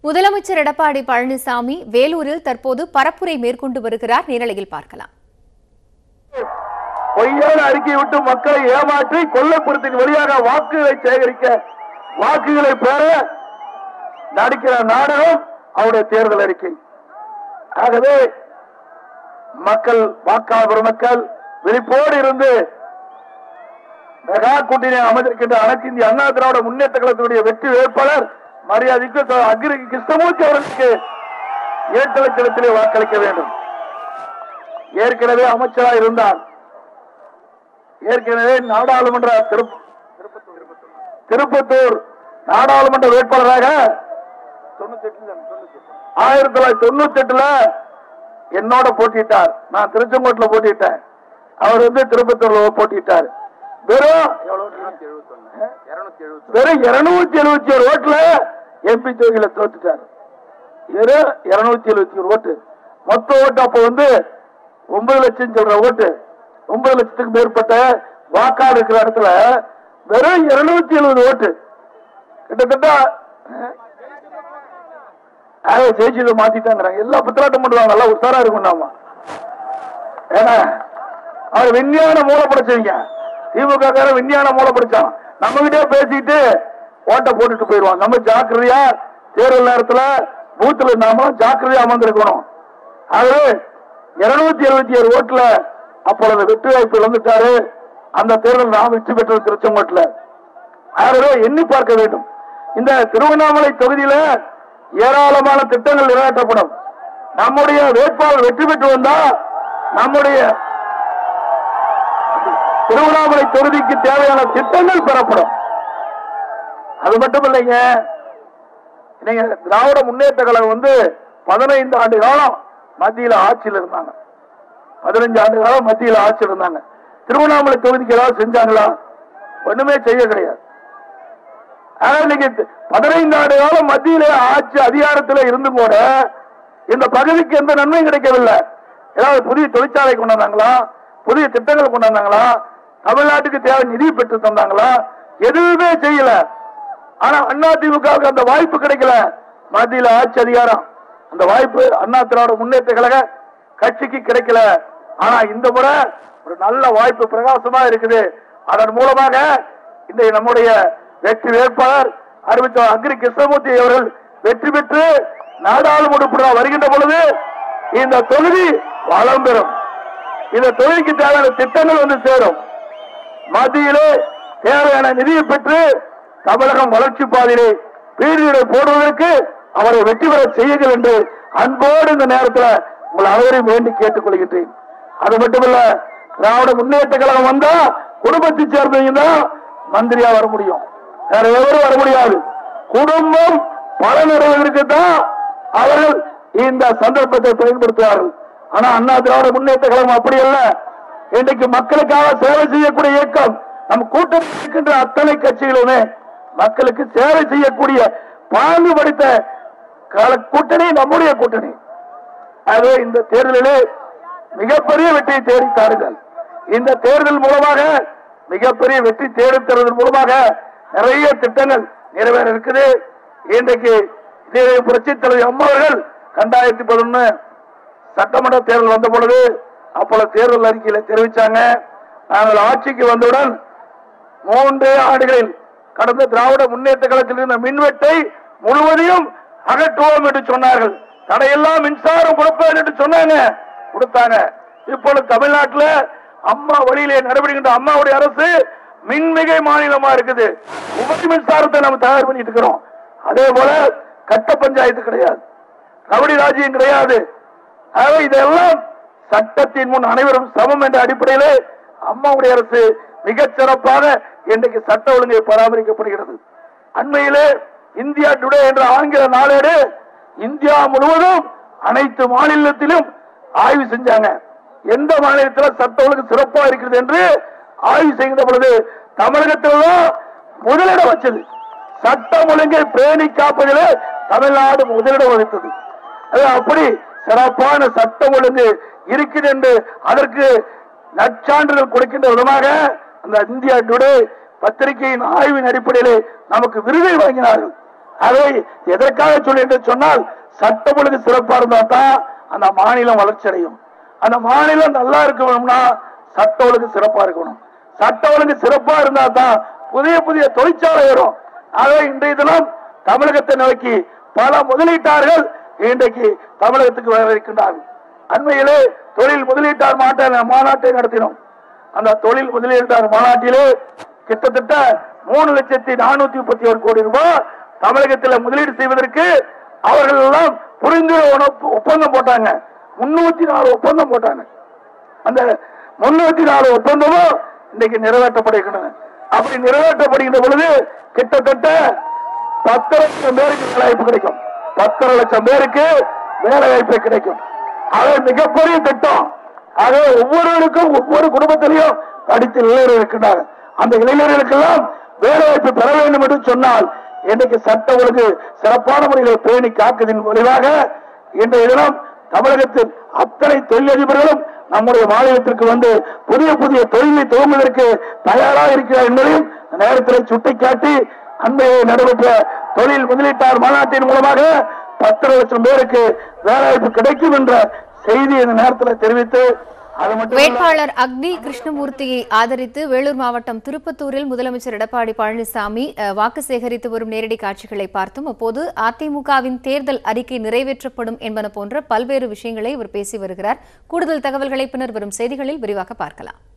முதலமைச்சர் எடப்பாடி பழனிசாமி வேலூரில் தற்போது பரப்புரை மேற்கொண்டு வருகிறார் நேரலையில் பார்க்கலாம் பொய்யான அறிக்கை விட்டு மக்களை ஏமாற்றி கொல்லப்புறத்தின் வழியாக வாக்குகளை சேகரிக்க வாக்குகளை பெற நடிக்கிற நாடகம் அவருடைய தேர்தல் அறிக்கை ஆகவே மக்கள் வாக்காளர் மக்கள் விழிப்போடு இருந்து மெகா கூட்டணி அமைந்திருக்கின்ற அனைத்து இந்திய அண்ணா திராவிட முன்னேற்ற கழகத்துடைய வெற்றி வேட்பாளர் மரியாதைக்கு ச- அக்ரி கிருஷ்ணமூர்த்தி அவர்களுக்கு ஏற்றலட்சணத்திலே வாக்களிக்க வேண்டும் ஏற்கனவே அமைச்சராக இருந்தார் ஏற்கனவே நாடாளுமன்ற திருப்ப- திருப்பத்தூர் நாடாளுமன்ற வேட்பாளராக ஆயிரத்தி தொள்ளாயிரத்தி தொண்ணூத்தி எட்டுல என்னோட போட்டிட்டார் நான் திருச்செங்கோட்டுல போட்டிட்டேன் அவர் வந்து திருப்பத்தூர்ல போட்டிட்டார் வெறும் வெறும் இருநூத்தி எழுபத்தி ஏழு ஓட்டுல எம்பி தொகுதியில தோத்துட்டார் வெறும் இருநூத்தி எழுபத்தி ஏழு ஓட்டு மொத்த ஓட்டு அப்ப வந்து ஒன்பது லட்சம் சொல்ற ஓட்டு ஒன்பது லட்சத்துக்கு மேற்பட்ட வாக்காளர் இருக்கிற இடத்துல வெறும் இருநூத்தி எழுபது ஓட்டு கிட்டத்தட்ட அஹ், ஜெயிச்சதை மாத்திட்டாங்கிறாங்க எல்லா புத்திராட்டம் பண்ணுவாங்க நல்லா உஷாரா இருக்கும் நாம ஏன்னா அவர் விஞ்ஞான மூளை படிச்சவங்க திமுக கார விஞ்ஞான மூளை படிச்சான் நம்ம கிட்டே பேசிட்டு ஓட்டை போட்டுட்டு போயிடுவான் நம்ம ஜாக்கிரதையா தேர்தல் நேரத்துல பூத்துல நாமளும் ஜாக்கிரதையா அமர்ந்திருக்கணும் ஆகவே இருநூத்தி எழுபத்தி ஏழு ஓட்டுல அப்பொழுது வெற்றி வாய்ப்பு இழந்துட்டாரு அந்த தேர்தல் நாம் வெற்றி பெற்றது திருச்செங்கோட்டுல ஆகவே எண்ணி பார்க்க வேண்டும் இந்த திருவண்ணாமலை தொகுதியில ஏராளமான திட்டங்கள் நிறைவேற்றப்படும் நம்முடைய வேட்பாளர் வெற்றி பெற்று வந்தா நம்முடைய திருவண்ணாமலை தொகுதிக்கு தேவையான திட்டங்கள் பெறப்படும் அது மட்டும் இல்லைங்க நீங்க திராவிட முன்னேற்ற கழகம் வந்து பதினைந்து ஆண்டு காலம் மத்தியில ஆட்சியில் இருந்தாங்க பதினஞ்சு ஆண்டு காலம் மத்தியில ஆட்சியில் இருந்தாங்க திருவண்ணாமலை தொகுதிக்கு ஏதாவது செஞ்சாங்களா ஒண்ணுமே செய்ய கிடையாது ஆனா இன்னைக்கு பதினைந்து ஆண்டு காலம் மத்தியில ஆட்சி அதிகாரத்துல இருந்து கூட இந்த பகுதிக்கு எந்த நன்மையும் கிடைக்கவில்லை ஏதாவது புதிய தொழிற்சாலை கொண்டு வந்தாங்களா புதிய திட்டங்கள் கொண்டு வந்தாங்களா தமிழ்நாட்டுக்கு தேவை நிதி பெற்று தந்தாங்களா எதுவுமே செய்யல ஆனா அண்ணா திமுகவுக்கு அந்த வாய்ப்பு கிடைக்கல மத்தியில ஆட்சி அதிகாரம் அந்த வாய்ப்பு அண்ணா திராவிட முன்னேற்ற கழக கட்சிக்கு கிடைக்கல ஆனா இந்த முறை ஒரு நல்ல வாய்ப்பு பிரகாசமா இருக்குது அதன் மூலமாக இந்த நம்முடைய வெற்றி வேட்பாளர் அறிவித்த அக்ரி கிருஷ்ணமூர்த்தி அவர்கள் வெற்றி பெற்று நாடாளுமன்ற உறுப்பினராக வருகின்ற பொழுது இந்த தொகுதி வளம் பெறும் இந்த தொகுதிக்கு தேவையான திட்டங்கள் வந்து சேரும் மத்தியிலே தேவையான நிதியை பெற்று தமிழகம் வளர்ச்சி பாதையிலே பீடிகளை போடுவதற்கு அவரை வெற்றி பெற செய்யுங்கள் என்று அன்போடு இந்த நேரத்தில் உங்கள் அனைவரையும் வேண்டி கேட்டுக் கொள்கின்றேன் அது மட்டுமல்ல திராவிட முன்னேற்ற கழகம் வந்தா குடும்பத்தை சேர்ந்தவங்க தான் மந்திரியா வர முடியும் வேற எவரும் வர முடியாது குடும்பம் பலனடைவதற்கு தான் அவர்கள் இந்த சந்தர்ப்பத்தை பயன்படுத்துவார்கள் ஆனா அண்ணா திராவிட முன்னேற்ற கழகம் அப்படி அல்ல இன்றைக்கு மக்களுக்காக சேவை செய்யக்கூடிய இயக்கம் நம் கூட்டத்தில் இருக்கின்ற அத்தனை கட்சிகளுமே மக்களுக்கு சேவை செய்யக்கூடிய பாங்கு படித்த கால- கூட்டணி நம்முடைய கூட்டணி ஆகவே இந்த தேர்தலிலே மிகப்பெரிய வெற்றியை தேடித்தார்கள் இந்த தேர்தல் மூலமாக மிகப்பெரிய வெற்றி தேடித்தருவதன் மூலமாக நிறைய திட்டங்கள் நிறைவேற இருக்குது இன்றைக்கு இதே புரட்சி தலைவர் அம்மா அவர்கள் ரெண்டாயிரத்தி பதினொன்னு சட்டமன்ற தேர்தல் வந்த பொழுது அப்பொழுது தேர்தல் அறிக்கையில தெரிவிச்சாங்க நாங்கள் ஆட்சிக்கு வந்தவுடன் மூன்று ஆண்டுகளில் கடந்த திராவிட முன்னேற்ற கழகத்தில் இருந்த மின்வெட்டை முழுவதையும் அகற்றுவோம் என்று சொன்னார்கள் தடையெல்லாம் மின்சாரம் கொடுப்பேன் என்று சொன்னாங்க கொடுத்தாங்க இப்பொழுது தமிழ்நாட்டில் அம்மா வழியிலே நடைபெறுகின்ற அம்மாவுடைய அரசு மின்மிகை மாநிலமா இருக்குது உபரி மின்சாரத்தை நம்ம தயார் பண்ணிட்டு இருக்கிறோம் அதே போல கட்ட பஞ்சாயத்து கிடையாது ரவுடி ராஜ்யம் கிடையாது ஆகவே இதெல்லாம் சட்டத்தின் முன் அனைவரும் சமம் என்ற அடிப்படையிலே அம்மாவுடைய அரசு மிகச் சிறப்பாக இன்றைக்கு சட்ட ஒழுங்கை பராமரிக்கப்படுகிறது அண்மையிலே இந்தியா டுடே என்ற ஆங்கில நாளேடு இந்தியா முழுவதும் அனைத்து மாநிலத்திலும் ஆய்வு செஞ்சாங்க எந்த மாநிலத்தில் சட்ட ஒழுங்கு சிறப்பா இருக்கிறது என்று ஆய்வு செய்கின்ற பொழுது தமிழகத்தில் தான் முதலிடம் வச்சது சட்டம் ஒழுங்கை பேணி காப்பதிலே தமிழ்நாடு முதலிடம் வகித்தது அது அப்படி சிறப்பான சட்டம் ஒழுங்கு இருக்குது என்று அதற்கு நற்சான்றிதழ் கொடுக்கின்ற விதமாக அந்த இந்தியா டுடே பத்திரிகையின் ஆய்வின் அடிப்படையிலே நமக்கு விருதை வழங்கினார்கள் அதை எதற்காக சொல்லிட்டு சொன்னால் சட்டம் ஒழுங்கு சிறப்பா இருந்தா தான் அந்த மாநிலம் வளர்ச்சி அடையும் அந்த மாநிலம் நல்லா இருக்கணும்னா சட்ட ஒழுங்கு சிறப்பா இருக்கணும் சட்ட ஒழுங்கு சிறப்பா இருந்தா தான் புதிய புதிய தொழிற்சாலை வரும் ஆகவே இன்றைய தினம் தமிழகத்தை நோக்கி பல முதலீட்டாளர்கள் இன்றைக்கு தமிழகத்துக்கு வர இருக்கின்றார்கள் அண்மையிலே தொழில் முதலீட்டார் மாட்ட மாநாட்டை நடத்தினோம் அந்த தொழில் முதலீட்டார் மாநாட்டிலே கிட்டத்தட்ட மூணு லட்சத்தி நானூத்தி முப்பத்தி ஒரு கோடி ரூபாய் தமிழகத்தில் முதலீடு செய்வதற்கு அவர்கள் எல்லாம் புரிந்துணர்வு ஒப்பந்தம் போட்டாங்க முன்னூத்தி நாலு ஒப்பந்தம் போட்டாங்க அந்த முன்னூத்தி நாலு ஒப்பந்தமும் இன்னைக்கு நிறைவேற்றப்படுகின்றன அப்படி நிறைவேற்றப்படுகின்ற பொழுது கிட்டத்தட்ட பத்து லட்சம் பேருக்கு வேலை வாய்ப்பு கிடைக்கும் பத்தரை லட்சம் பேருக்கு வேலை வாய்ப்பு கிடைக்கும் அது மிகப்பெரிய திட்டம் ஆக ஒவ்வொருவருக்கும் ஒவ்வொரு குடும்பத்திலையும் படித்த இளைஞர்கள் இருக்கின்றார் அந்த இளைஞர்களுக்கெல்லாம் வேலை வாய்ப்பு பெற வேண்டும் என்று சொன்னால் இன்றைக்கு சட்ட ஒழுங்கு சிறப்பான முறையில் பேணி காக்குதின் விளைவாக இன்றைய தினம் தமிழகத்தில் அத்தனை தொழிலதிபர்களும் நம்முடைய மாநிலத்திற்கு வந்து புதிய புதிய தொழிலை துவங்குவதற்கு தயாராக இருக்கிறார் என்பதையும் இந்த நேரத்தில் சுட்டிக்காட்டி அண்மையை நடைபெற்ற தொழில் முதலீட்டாளர் மாநாட்டின் மூலமாக பத்தரை லட்சம் பேருக்கு வேலைவாய்ப்பு கிடைக்கும் என்ற செய்தி இந்த நேரத்தில் தெரிவித்து அது மட்டும் வேட்பாளர் அக்னி கிருஷ்ணமூர்த்தியை ஆதரித்து வேலூர் மாவட்டம் திருப்பத்தூரில் முதலமைச்சர் எடப்பாடி பழனிசாமி அஹ், வாக்கு சேகரித்து வரும் நேரடி காட்சிகளை பார்த்தோம் அப்போது அதிமுகவின் தேர்தல் அறிக்கை நிறைவேற்றப்படும் என்பன போன்ற பல்வேறு விஷயங்களை இவர் பேசி வருகிறார் கூடுதல் தகவல்களை பின்னர் வரும் செய்திகளில் விரிவாக பார்க்கலாம்